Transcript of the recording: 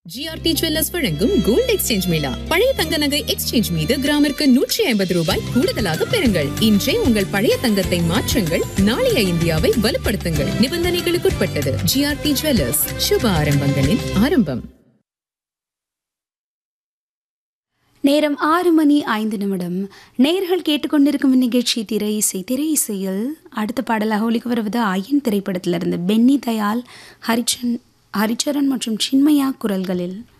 GRT jewellers வழங்கும் gold exchange mela பழைய தங்க நகை எக்ஸ்சேஞ்ச் மீது கிராமிற்கு நூற்றி ஐம்பது ரூபாய் கூடுதலாக பெறுங்கள் இன்றே உங்கள் பழைய தங்கத்தை மாற்றுங்கள் நாளைய இந்தியாவை வலுப்படுத்துங்கள் நிபந்தனைகளுக்குட்பட்டது ஜிஆர்டி ஜுவல்லர்ஸ் சுப ஆரம்பங்களின் ஆரம்பம் நேரம் ஆறு மணி ஐந்து நிமிடம் நேர்கள் கேட்டுக்கொண்டிருக்கும் நிகழ்ச்சி திரை இசை திரை இசையில் அடுத்த பாடலாக ஒலிக்கு வருவது ஐயன் திரைப்படத்திலிருந்து பென்னி தயால் ஹரிச்சன் ஹரிச்சரன் மற்றும் சின்மயா குரல்களில்